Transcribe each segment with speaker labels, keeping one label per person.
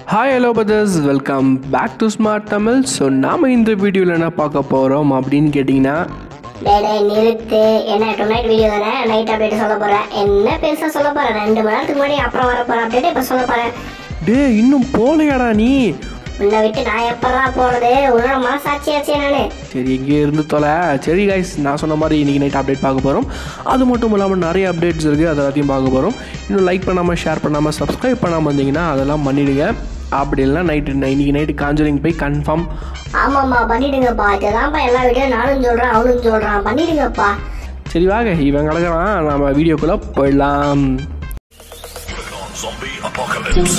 Speaker 1: Hi hello brothers welcome back to smart Tamil so நாம் இந்த வீடியோவில் என்ன பார்க்க போகிறோம் அப்படின்னு கேட்டிங்கன்னா
Speaker 2: டேய் டேய் நிறுத்து என்ன டு நைட் வீடியோ தானே நைட் அப்டேட் சொல்ல போறேன் என்ன பெருசா சொல்ல போறேன் ரெண்டு மணி நேரத்துக்கு முன்னாடி அப்புறம் வர போற அப்டேட் இப்ப சொல்ல போறேன்
Speaker 1: டே இன்னும் போலையாடா நீ
Speaker 2: உன்னை விட்டு நான் எப்படா போறது உன்னோட மனசாட்சியாச்சே நானு
Speaker 1: சரி எங்கே இருந்து தொலை சரி கைஸ் நான் சொன்ன மாதிரி இன்றைக்கி நைட் அப்டேட் பார்க்க போகிறோம் அது மட்டும் இல்லாமல் நிறைய அப்டேட்ஸ் இருக்குது அது எல்லாத்தையும் பார்க்க போகிறோம் இன்னும் லைக் பண்ணாமல் ஷேர் பண்ணாமல் சப்ஸ்கிரைப் பண்ணாமல் இருந்தீங்கன்னா அதெல்லாம் பண்ணிடுங்க அப்படி இல்லைனா நைட்டு இன்னைக்கு நைட்டு காஞ்சரிங் போய் கன்ஃபார்ம்
Speaker 2: ஆமாம்மா பண்ணிடுங்கப்பா இதுதான்ப்பா எல்லா வீடியோ நானும் சொல்றேன் அவனும் சொல்றான் பண்ணிடுங்கப்பா
Speaker 1: சரி வாங்க இவன் கிடக்கிறான் நம்ம வீடியோக்குள்ளே போயிடலாம்
Speaker 3: Zombie apocalypse.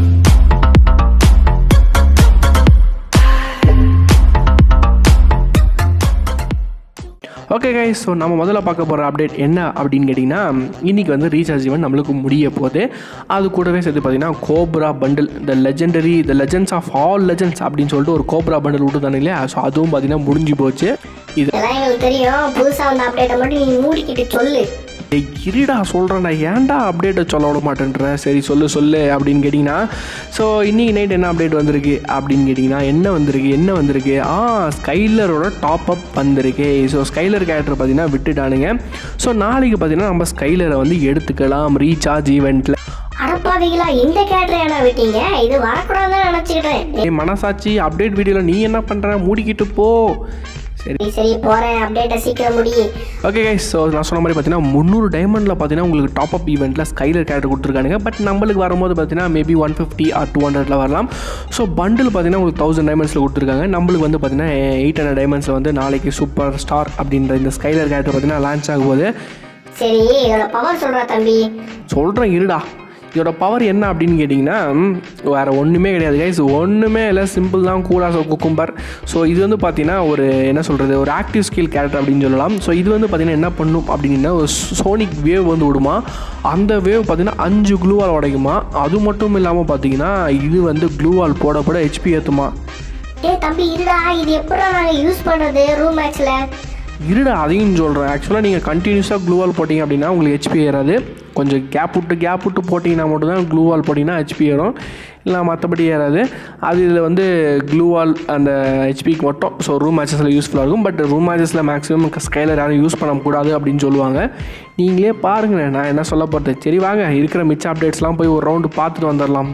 Speaker 1: Okay guys so நம்ம முதல்ல பார்க்க போகிற அப்டேட் என்ன அப்படின்னு கேட்டிங்கன்னா இன்றைக்கி வந்து ரீசார்ஜ் ஈவெண்ட் நம்மளுக்கு முடிய போகுது அது கூடவே சேர்த்து பார்த்தீங்கன்னா cobra bundle the legendary the legends of all legends அப்படின்னு சொல்லிட்டு ஒரு கோப்ரா பண்டில் விட்டுதானே இல்லையா ஸோ அதுவும் பார்த்தீங்கன்னா முடிஞ்சு போச்சு இது
Speaker 2: இதெல்லாம் எங்களுக்கு தெரியும் புதுசா வந்த அப்டேட்டை மட்டும் நீ மூடிக்கிட்டு சொல்லு
Speaker 1: டேய், இருடா சொல்கிறேன்டா ஏன்டா அப்டேட்டை சொல்ல விட மாட்டேன்ற சரி சொல்லு சொல்லு அப்படின்னு கேட்டிங்கன்னா ஸோ இன்னைக்கு நைட் என்ன அப்டேட் வந்திருக்கு அப்படின்னு கேட்டிங்கன்னா என்ன வந்திருக்கு என்ன வந்திருக்கு ஆ ஸ்கைலரோட டாப் அப் வந்திருக்கு ஸோ ஸ்கைலர் கேரக்டர் பார்த்தீங்கன்னா விட்டுட்டானுங்க ஸோ நாளைக்கு பார்த்தீங்கன்னா நம்ம ஸ்கைலரை வந்து எடுத்துக்கலாம் ரீசார்ஜ் ஈவெண்ட்டில்
Speaker 2: அடப்பாவிகளா இந்த கேட்டரை என்ன விட்டீங்க இது வரக்கூடாதுன்னு நினைச்சுக்கிட்டேன்
Speaker 1: ஏய் மனசாட்சி அப்டேட் வீடியோவில் நீ என்ன பண்ணுற மூடிக்கிட்டு போ சரி
Speaker 2: சரி சரி போறேன் அப்டேட்டை சீக்கிரம் முடி
Speaker 1: ஓகே கைஸ் ஸோ நான் சொன்ன மாதிரி பார்த்தீங்கன்னா முந்நூறு டைமண்டில் பார்த்தீங்கன்னா உங்களுக்கு டாப் அப் ஈவெண்ட்டில் ஸ்கைலர் கேரக்டர் கொடுத்துருக்கானுங்க பட் நம்மளுக்கு வரும்போது பார்த்தீங்கன்னா maybe one fifty or two ஹண்ட்ரட்ல வரலாம் ஸோ பண்டில் பார்த்தீங்கன்னா உங்களுக்கு தௌசண்ட் டைமண்ட்ஸில் கொடுத்துருக்காங்க நம்மளுக்கு வந்து பார்த்தீங்கன்னா எயிட் ஹண்ட்ரட் டைமண்ட்ஸில் வந்து நாளைக்கு சூப்பர் ஸ்டார் அப்படின்ற இந்த ஸ்கைலர் கேரக்டர் பார்த்தீங்கன்னா லான்ச் ஆகும்போது
Speaker 2: சரி இதோட பவர் சொல்றா தம்பி
Speaker 1: சொல்கிறேன் இருடா இதோட பவர் என்ன அப்படின்னு கேட்டிங்கன்னா ம், வேறு ஒன்றுமே கிடையாது கைஸ் ஒன்றுமே இல்லை சிம்பிள் தான் கூலாக குக்கும்பர் ஸோ இது வந்து பார்த்தீங்கன்னா ஒரு என்ன சொல்கிறது ஒரு ஆக்டிவ் ஸ்கில் கேரக்டர் அப்படின்னு சொல்லலாம் ஸோ இது வந்து பார்த்தீங்கன்னா என்ன பண்ணும் அப்படின்னா ஒரு சோனிக் வேவ் வந்து விடுமா அந்த வேவ் பார்த்தீங்கன்னா அஞ்சு க்ளூவால் உடைக்குமா அது மட்டும் இல்லாமல் பார்த்தீங்கன்னா இது வந்து க்ளூவால் போட போட ஹெச்பி ஏற்றுமா
Speaker 2: டேய் தம்பி இருடா இது எப்படா நாங்க யூஸ் பண்றது ரூம் மேட்ச்ல
Speaker 1: இருடா அதையும் சொல்கிறேன் ஆக்சுவலாக நீங்கள் கண்டினியூஸாக க்ளூவால் போட்டிங்க அப்படின்னா உங்களுக்கு ஹெச்பி ஏறாது கொஞ்சம் கேப் விட்டு கேப் விட்டு போட்டிங்கன்னா மட்டும்தான் க்ளூவால் போட்டிங்கன்னா ஹெச்பி ஏறும் இல்லை மற்றபடி ஏறாது அது இதில் வந்து க்ளூவால் அந்த ஹெச்பிக்கு மட்டும் ஸோ ரூம் மேட்சஸில் யூஸ்ஃபுல்லாக இருக்கும் பட் ரூம் மேட்சஸில் மேக்ஸிமம் ஸ்கைலர் யாரும் யூஸ் பண்ணக்கூடாது அப்படின்னு சொல்லுவாங்க நீங்களே பாருங்களேன் நான் என்ன சொல்ல போகிறது சரி வாங்க இருக்கிற மிச்ச அப்டேட்ஸ்லாம் போய் ஒரு ரவுண்டு பார்த்துட்டு வந்துடலாம்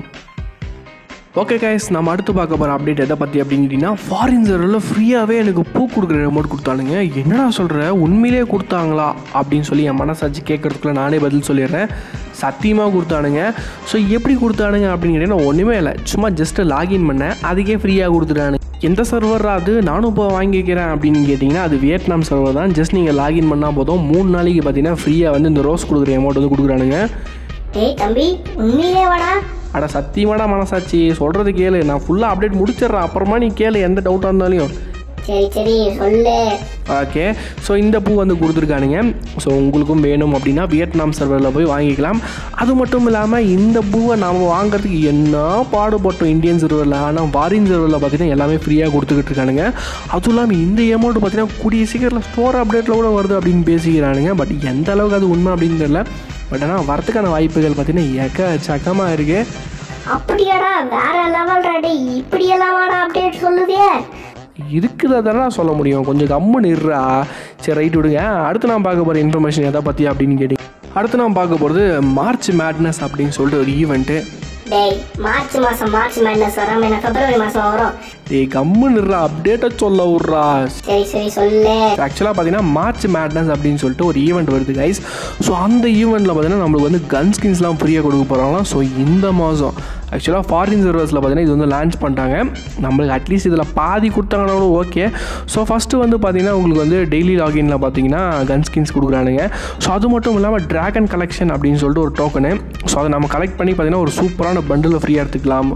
Speaker 1: ஓகே கைஸ் நம்ம அடுத்து பார்க்க போகிற அப்டேட் எதை பற்றி அப்படின்னு கேட்டிங்கன்னா ஃபாரின் சர்வரில் ஃப்ரீயாகவே எனக்கு பூ கொடுக்குற ரிமோட் கொடுத்தானுங்க என்னடா சொல்கிற உண்மையிலே கொடுத்தாங்களா அப்படின்னு சொல்லி என் மனசாட்சி கேட்குறதுக்குள்ள நானே பதில் சொல்லிடுறேன் சத்தியமாக கொடுத்தானுங்க ஸோ எப்படி கொடுத்தானுங்க அப்படின்னு கேட்டிங்கன்னா ஒன்றுமே இல்லை சும்மா ஜஸ்ட்டு லாகின் பண்ணேன் அதுக்கே ஃப்ரீயாக கொடுத்துட்டானுங்க எந்த சர்வர் அது நானும் இப்போ வாங்கிக்கிறேன் அப்படின்னு கேட்டிங்கன்னா அது வியட்நாம் சர்வர் தான் ஜஸ்ட் நீங்கள் லாகின் பண்ணால் போதும் மூணு நாளைக்கு பார்த்தீங்கன்னா ஃப்ரீயாக வந்து இந்த ரோஸ் கொடுக்குற அமௌண்ட் வந்து கொடுக்குறானுங்க
Speaker 2: டேய் தம்பி உண்மையிலே வாடா
Speaker 1: அட சத்தியமாடா மனசாட்சி சொல்கிறது கேளு நான் ஃபுல்லாக அப்டேட் முடிச்சிடுறேன் அப்புறமா நீ கேளு எந்த டவுட்டாக இருந்தாலும்
Speaker 2: சரி சரி சொல்லு
Speaker 1: ஓகே ஸோ இந்த பூ வந்து கொடுத்துருக்கானுங்க ஸோ உங்களுக்கும் வேணும் அப்படின்னா வியட்நாம் சர்வரில் போய் வாங்கிக்கலாம் அது மட்டும் இல்லாமல் இந்த பூவை நாம் வாங்குறதுக்கு என்ன பாடுபட்டோம் இந்தியன் சர்வரில் ஆனால் வாரின் சர்வரில் பார்த்தீங்கன்னா எல்லாமே ஃப்ரீயாக கொடுத்துக்கிட்டு இருக்கானுங்க அதுவும் இல்லாமல் இந்த அமௌண்ட் பார்த்தீங்கன்னா கூடிய சீக்கிரத்தில் ஸ்டோர் அப்டேட்டில் கூட வருது அப்படின்னு பேசிக்கிறானுங்க பட் எந்த அளவுக்கு அது உண்மை அப்படின்னு தெரியல பட் ஆனால் வரத்துக்கான வாய்ப்புகள் பார்த்தீங்கன்னா எக்கச்சக்கமாக இருக்குது
Speaker 2: அப்படியாடா வேற லெவல் டேய் இப்படியெல்லாம் வாடா அப்டேட் சொல்லுதே
Speaker 1: இருக்கிறத தானே சொல்ல முடியும் கொஞ்சம் கம்முன்னு இருறா சரி ரைட் விடுங்க அடுத்து நான் பார்க்க போகிற இன்ஃபர்மேஷன் எதை பற்றி அப்படின்னு கேட்டிங்க அடுத்து நான் பார்க்க போகிறது மார்ச் மேட்னஸ் அப்படின்னு சொல்லிட்டு ஒரு ஈவெண்ட்டு
Speaker 2: டேய் மார்ச் மாசம் மார்ச் மேட்னஸ் வராம என்ன பிப்ரவரி மாசம் வரும்
Speaker 1: டேய் கம்முன்னு இருறா அப்டேட்டை சொல்ல விட்றா
Speaker 2: சரி சரி சொல்லு
Speaker 1: ஆக்சுவலாக பார்த்தீங்கன்னா மார்ச் மேட்னஸ் அப்படின்னு சொல்லிட்டு ஒரு ஈவெண்ட் வருது கைஸ் ஸோ அந்த ஈவெண்ட்டில் பார்த்தீங்கன்னா நம்மளுக்கு வந்து கன் ஸ்கின்ஸ்லாம் ஃப்ரீயாக கொடுக்க போகிறாங்களாம் ஸோ இந்த மாதம் ஆக்சுவலாக ஃபாரின் சர்வர்ஸில் பார்த்தீங்கன்னா இது வந்து லான்ச் பண்ணிட்டாங்க நம்மளுக்கு அட்லீஸ்ட் இதில் பாதி கொடுத்தாங்கன்னா கூட ஓகே ஸோ ஃபஸ்ட்டு வந்து பார்த்தீங்கன்னா உங்களுக்கு வந்து டெய்லி லாகின்ல பார்த்தீங்கன்னா கன் ஸ்கின்ஸ் கொடுக்குறானுங்க ஸோ அது மட்டும் இல்லாமல் ட்ராகன் கலெக்ஷன் அப்படின்னு சொல்லிட்டு ஒரு டோக்கனு ஸோ அதை நம்ம கலெக்ட் பண்ணி பார்த்தீங்கன்னா ஒரு சூப்பரான பண்டில் ஃப்ரீயாக எடுத்துக்கலாம்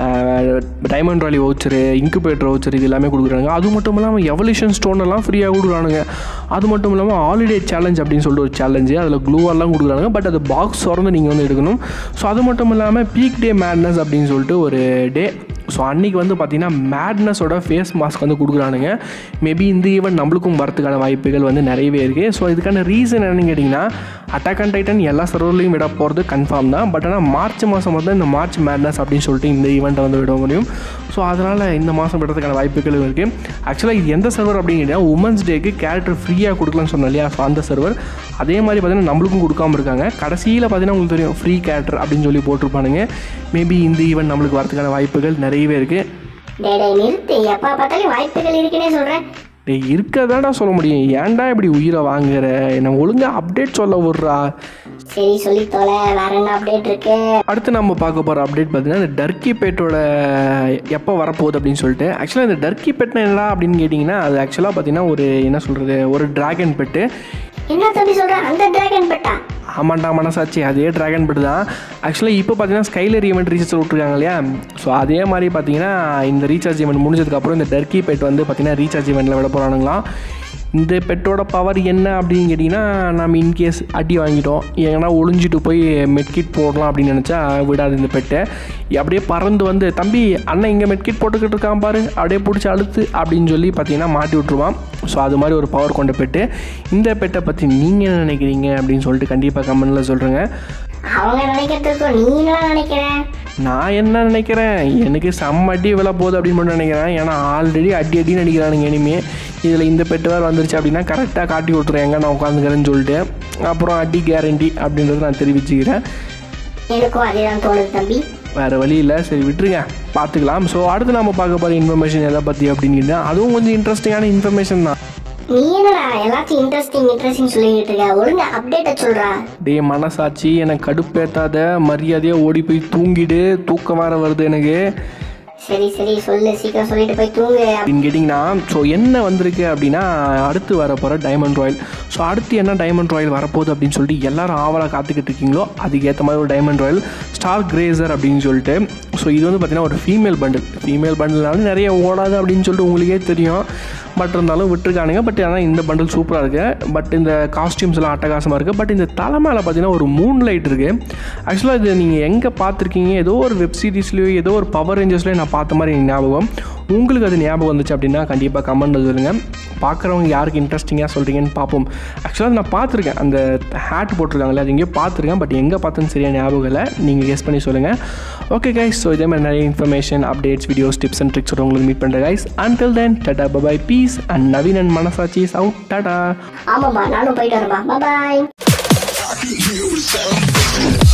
Speaker 1: diamond royale voucher incubator voucher இது எல்லாமே கொடுக்குறாங்க அது மட்டும் இல்லாமல் எவல்யூஷன் ஸ்டோன் எல்லாம் ஃப்ரீயாக கொடுக்குறானுங்க அது மட்டும் இல்லாமல் ஹாலிடே சேலஞ்ச் அப்படின்னு சொல்லிட்டு ஒரு சேலஞ்சு அதில் க்ளூவெல்லாம் கொடுக்குறாங்க பட் அது பாக்ஸ் திறந்து நீங்கள் வந்து எடுக்கணும் ஸோ அது மட்டும் இல்லாமல் பீக் டே மேட்னஸ் அப்படின்னு சொல்லிட்டு ஒரு டே ஸோ அன்றைக்கி வந்து பார்த்திங்கன்னா மேட்னஸோட ஃபேஸ் மாஸ்க் வந்து கொடுக்குறானுங்க மேபி இந்த ஈவெண்ட் நம்மளுக்கும் வரதுக்கான வாய்ப்புகள் வந்து நிறையவே இருக்குது ஸோ இதுக்கான ரீசன் என்னன்னு கேட்டிங்கன்னா அட்டாக் அண்ட் டைட்டன் எல்லா சர்வர்லையும் விட போகிறது கன்ஃபார்ம் தான் பட் ஆனால் மார்ச் மாதம் வந்து இந்த மார்ச் மேட்னஸ் அப்படின்னு சொல்லிட்டு இந்த ஈவெண்ட்டை வந்து விட முடியும் ஸோ அதனால் இந்த மாதம் விடுறதுக்கான வாய்ப்புகளும் இருக்குது ஆக்சுவலாக இது எந்த சர்வர் அப்படின்னு கேட்டிங்கன்னா உமன்ஸ் டேக்கு கேரக்டர் ஃப்ரீயாக கொடுக்கலாம்னு சொன்னோம் இல்லையா ஸோ அந்த சர்வர் அதே மாதிரி பார்த்தீங்கன்னா நம்மளுக்கும் கொடுக்காம இருக்காங்க கடைசியில் பார்த்தீங்கன்னா உங்களுக்கு தெரியும் ஃப்ரீ கேரக்டர் அப்படின்னு சொல்லி போட்டிருப்பானுங்க மேபி இந்த ஈவெண்ட் நம்மளுக்கு வரதுக்கான வாய்ப்புகள் நிறையவே இருக்குது
Speaker 2: டே டே நிறுத்து எப்போ பார்த்தாலும் வாய்ப்புகள் இருக்குன்னே சொல்கிறேன்
Speaker 1: டேய் இருக்கதாடா சொல்ல முடியும் ஏன்டா இப்படி உயிரை வாங்குற என்ன ஒழுங்காக அப்டேட் சொல்ல விட்றா
Speaker 2: சரி சொல்லி தொலை வேற என்ன அப்டேட் இருக்கு
Speaker 1: அடுத்து நம்ம பார்க்க போகிற அப்டேட் பார்த்தீங்கன்னா இந்த டர்க்கி பெட்டோட எப்போ வரப்போகுது அப்படின்னு சொல்லிட்டு ஆக்சுவலாக இந்த டர்க்கி பெட்னா என்னடா அப்படின்னு கேட்டிங்கன்னா அது ஆக்சுவலாக பார்த்தீங்கன்னா ஒரு என்ன சொல்கிறது ஒரு டிராகன் பெட்டு
Speaker 2: என்ன தம்பி சொல்ற அந்த டிராகன் பெட்டா
Speaker 1: ஆமாண்டா மனசாச்சு அதே டிராகன் பெட் தான் ஆக்சுவலாக இப்போ பார்த்தீங்கன்னா ஸ்கைலர் ஈவெண்ட் ரீசார்ஜ் விட்ருக்காங்க இல்லையா ஸோ அதே மாதிரி பார்த்தீங்கன்னா இந்த ரீசார்ஜ் ஈவெண்ட் முடிஞ்சதுக்கப்புறம் இந்த டர்க்கி பெட் வந்து பார்த்தீங்கன்னா ரீசார்ஜ் ஈவெண்ட்டில் விட போகிறானுங்களாம் இந்த பெட்டோட பவர் என்ன அப்படின்னு கேட்டிங்கன்னா நம்ம இன்கேஸ் அடி வாங்கிட்டோம் எங்கன்னா ஒளிஞ்சிட்டு போய் மெட்கிட் போடலாம் அப்படின்னு நினச்சா விடாது இந்த பெட்டை அப்படியே பறந்து வந்து தம்பி அண்ணன் இங்கே மெட்கிட் போட்டுக்கிட்டு இருக்கான் பாரு அப்படியே பிடிச்சி அழுத்து அப்படின்னு சொல்லி பார்த்தீங்கன்னா மாட்டி விட்ருவான் ஸோ அது மாதிரி ஒரு பவர் கொண்ட பெட்டு இந்த பெட்டை பற்றி நீங்கள் என்ன நினைக்கிறீங்க அப்படின்னு சொல்லிட்டு கண்டிப்பாக கமெண்டில் சொல்கிறேங்க
Speaker 2: அவங்க நினைக்கிறதுக்கும் நீ என்ன நினைக்கிற
Speaker 1: நான் என்ன நினைக்கிறேன் எனக்கு செம்ம அடி விழ போகுது அப்படின்னு மட்டும் நினைக்கிறேன் ஏன்னா ஆல்ரெடி அடி அடின்னு அடிக்கிறானுங்க இனிமே இதில் இந்த பெட்டு வேறு வந்துருச்சு அப்படின்னா கரெக்டாக காட்டி விட்ருவேன் எங்கே நான் உட்காந்துக்கிறேன்னு சொல்லிட்டு அப்புறம் அடி கேரண்டி அப்படின்றத நான் தெரிவிச்சுக்கிறேன்
Speaker 2: எனக்கும் அதே தான் தோணுது தம்பி
Speaker 1: வேறு வழி இல்லை சரி விட்டுருங்க பார்த்துக்கலாம் ஸோ அடுத்து நம்ம பார்க்க போகிற இன்ஃபர்மேஷன் எதை பற்றி அப்படின்னு கேட்டால் அதுவும் கொஞ்சம் இன்ட்ரெஸ்டிங்கான இன்ஃபர்மேஷன் தான்
Speaker 2: நீ என்னடா எல்லாத்தையும் இன்ட்ரெஸ்டிங் இன்ட்ரெஸ்டிங் சொல்லிட்டு இருக்க ஒழுங்கா அப்டேட்டை சொல்றா
Speaker 1: டே மனசாட்சி எனக்கு கடுப்பேத்தாத மரியாதையாக ஓடி போய் தூங்கிடு தூக்கம் வேற வருது எனக்கு
Speaker 2: சரி சரி சொல்லு சீக்கிரம் சொல்லிட்டு போய் தூங்கு
Speaker 1: அப்படின்னு கேட்டிங்கன்னா ஸோ என்ன வந்திருக்கு அப்படின்னா அடுத்து வரப்போகிற டைமண்ட் ராயல் ஸோ அடுத்து என்ன டைமண்ட் ராயல் வரப்போகுது அப்படின்னு சொல்லிட்டு எல்லாரும் ஆவலாக காத்துக்கிட்டு இருக்கீங்களோ அதுக்கேற்ற மாதிரி ஒரு டைமண்ட் ராயல் ஸ்டார் கிரேசர் அப்படின்னு சொல்லிட்டு ஸோ இது வந்து பார்த்திங்கன்னா ஒரு ஃபீமேல் பண்டில் ஃபீமேல் பண்டில்னால நிறைய ஓடாது அப்படின்னு சொல்லிட்டு உங்களுக்கே தெரியும் பட் இருந்தாலும் விட்டுருக்கானுங்க பட் ஆனால் இந்த பண்டில் சூப்பராக இருக்குது பட் இந்த காஸ்டியூம்ஸ் எல்லாம் அட்டகாசமாக இருக்குது பட் இந்த தலை மேலே பார்த்தீங்கன்னா ஒரு மூன் லைட் இருக்குது ஆக்சுவலாக இது நீங்கள் எங்கே பார்த்துருக்கீங்க ஏதோ ஒரு வெப் சீரிஸ்லையோ ஏதோ ஒரு பவர் ரேஞ்சர்ஸ்லையோ நான் பார்த்த மாதிரி எனக்கு ஞாபகம் உங்களுக்கு அது ஞாபகம் வந்துச்சு அப்படின்னா கண்டிப்பாக கமெண்ட் சொல்லுங்கள் பார்க்குறவங்க யாருக்கு இன்ட்ரெஸ்டிங்காக சொல்கிறீங்கன்னு பார்ப்போம் ஆக்சுவலாக நான் பார்த்துருக்கேன் அந்த ஹேட் போட்டிருக்காங்களே அது எங்கேயோ பார்த்துருக்கேன் பட் எங்கே பார்த்தேன்னு சரியாக ஞாபகம் இல்லை நீங்கள் கெஸ் பண்ணி சொல்லுங்கள் ஓகே கைஸ் ஸோ இதே மாதிரி நிறைய information updates videos tips and ட்ரிக்ஸோட உங்களுக்கு மீட் பண்ணுறேன் கைஸ் until then டாடா bye bye peace and Naveen and மனசாச்சி அவுட் டாடா
Speaker 2: ஆமாப்பா நானும் போயிட்டு வரேன்பா பாய்